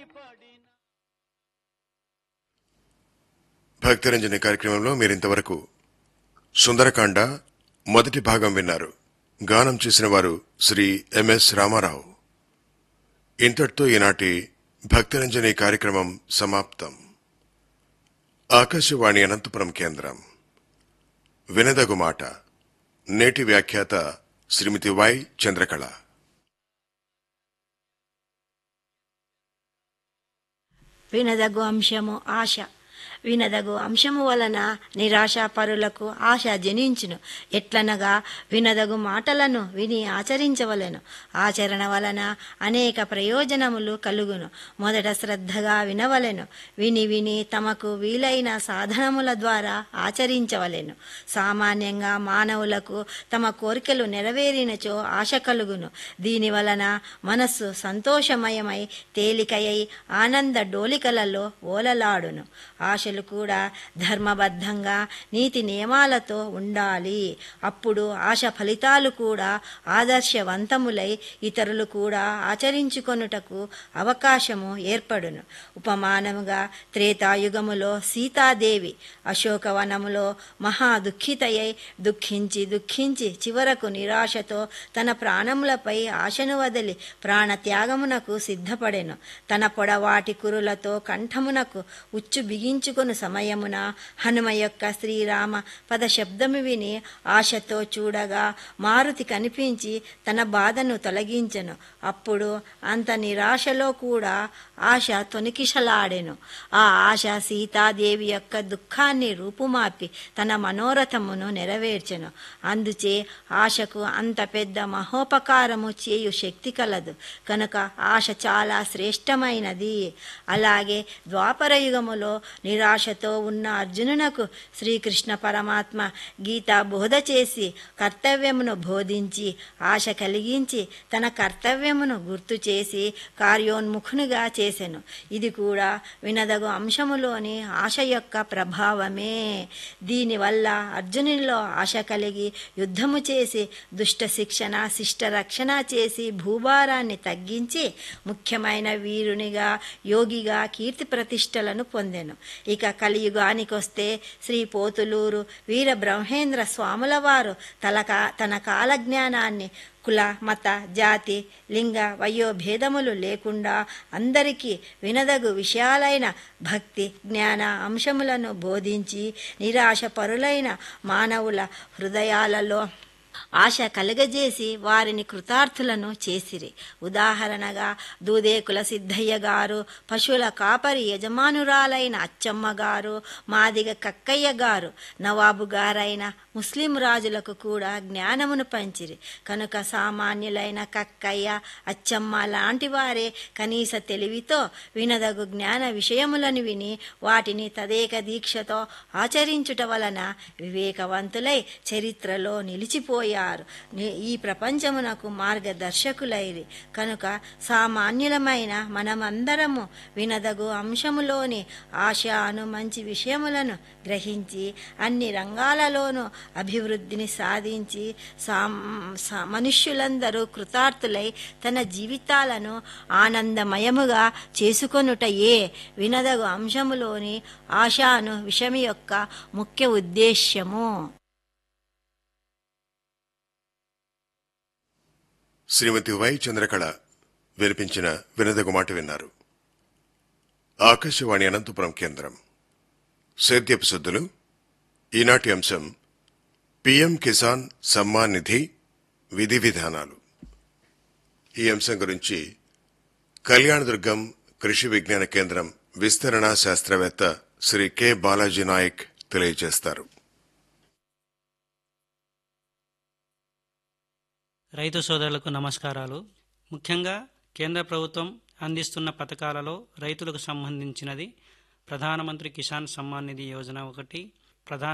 భక్తిరంజని కార్యక్రమంలో మీరింతవరకు సుందరకాండ మొదటి భాగం విన్నారు గానం చేసిన వారు శ్రీ ఎంఎస్ రామారావు ఇంతటితో ఈనాటి భక్తిరంజని కార్యక్రమం సమాప్తం ఆకాశవాణి అనంతపురం కేంద్రం వినదగు మాట నేటి వ్యాఖ్యాత శ్రీమతి వై చంద్రకళ వినదగు అంశము ఆశ వినదగు అంశము వలన నిరాశాపరులకు ఆశ జనించును ఎట్లనగా వినదగు మాటలను విని ఆచరించవలెను ఆచరణ వలన అనేక ప్రయోజనములు కలుగును మొదట శ్రద్ధగా వినవలెను విని విని తమకు వీలైన సాధనముల ద్వారా ఆచరించవలెను సామాన్యంగా మానవులకు తమ కోరికలు నెరవేరినచో ఆశ కలుగును దీని వలన మనస్సు సంతోషమయమై తేలికయై ఆనంద డోలికలలో ఓలలాడును ఆశలు కూడా ధర్మబద్ధంగా నీతి నియమాలతో ఉండాలి అప్పుడు ఆశ ఫలితాలు కూడా ఆదర్శవంతములై ఇతరులు కూడా ఆచరించుకొనుటకు అవకాశము ఏర్పడును ఉపమానముగా త్రేతాయుగములో సీతాదేవి అశోకవనములో మహా దుఃఖితయై దుఃఖించి దుఃఖించి చివరకు నిరాశతో తన ప్రాణములపై ఆశను వదిలి ప్రాణత్యాగమునకు సిద్ధపడెను తన పొడవాటి కురులతో కంఠమునకు ఉచ్చు బిగించుకొను సమయమున హనుమ యొక్క శ్రీరామ పద శబ్దము విని ఆశతో చూడగా మారుతి కనిపించి తన బాధను తొలగించెను అప్పుడు అంత నిరాశలో కూడా ఆశ తొనికిసలాడెను ఆ ఆశ సీతాదేవి యొక్క దుఃఖాన్ని రూపుమాపి తన మనోరథమును నెరవేర్చెను అందుచే ఆశకు అంత పెద్ద మహోపకారము చేయు శక్తి కలదు కనుక ఆశ చాలా శ్రేష్టమైనది అలాగే ద్వాపర యుగములో నిరాశతో ఉన్న అర్జునునకు శ్రీకృష్ణ పరమాత్మ గీత బోధ చేసి కర్తవ్యమును బోధించి ఆశ కలిగించి తన కర్తవ్యమును గుర్తు చేసి కార్యోన్ముఖునిగా చేసెను ఇది కూడా వినదగు అంశములోని ఆశ యొక్క ప్రభావమే దీనివల్ల అర్జునునిలో ఆశ కలిగి యుద్ధము చేసి దుష్ట శిక్షణ శిష్ట రక్షణ చేసి భూభారాన్ని తగ్గించి ముఖ్యమైన వీరునిగా యోగిగా కీర్తి ప్రతిష్టలను పొందెను ఇక కలియుగానికొస్తే శ్రీ పోతులూరు వీర బ్రహ్మేంద్ర స్వాముల వారు తలక తన కాలజ్ఞానాన్ని కుల మత జాతి లింగ వయోభేదములు లేకుండా అందరికీ వినదగు విషయాలైన భక్తి జ్ఞాన అంశములను బోధించి నిరాశ పరులైన మానవుల హృదయాలలో ఆశ కలగజేసి వారిని కృతార్థులను చేసిరి ఉదాహరణగా దూదేకుల సిద్ధయ్య గారు పశువుల కాపరి యజమానురాలైన అచ్చమ్మ గారు మాదిగ కక్కయ్య గారు నవాబు గారైన ముస్లిం రాజులకు కూడా జ్ఞానమును పంచిరి కనుక సామాన్యులైన కక్కయ్య అచ్చమ్మ లాంటి వారే కనీస తెలివితో వినదగు జ్ఞాన విషయములను విని వాటిని తదేక దీక్షతో ఆచరించుట వలన వివేకవంతులై చరిత్రలో నిలిచిపోయారు ఈ ప్రపంచమునకు మార్గదర్శకులైరి కనుక సామాన్యులమైన మనమందరము వినదగు అంశములోని ఆశ అను మంచి విషయములను గ్రహించి అన్ని రంగాలలోనూ అభివృద్ధిని సాధించి మనుష్యులందరూ కృతార్థులై తన జీవితాలను ఆనందమయముగా చేసుకొనుటయే వినదగు అంశములోని ఆశాను విషయం యొక్క ముఖ్య ఉద్దేశ్యము శ్రీమతి వై చంద్రకళ వినిపించిన వినదగు మాట విన్నారు ఆకాశవాణి అనంతపురం కేంద్రం సేద్యపు సద్దులు ఈనాటి అంశం పిఎం కిసాన్ సమ్మాన్ నిధి విధి విధానాలు ఈ అంశం గురించి కళ్యాణదుర్గం కృషి విజ్ఞాన కేంద్రం విస్తరణ శాస్త్రవేత్త శ్రీ కె బాలాజీ నాయక్ తెలియజేస్తారు రైతు సోదరులకు నమస్కారాలు ముఖ్యంగా కేంద్ర ప్రభుత్వం అందిస్తున్న పథకాలలో రైతులకు సంబంధించినది ప్రధానమంత్రి కిసాన్ సమ్మాన్ నిధి యోజన ఒకటి ప్రధాన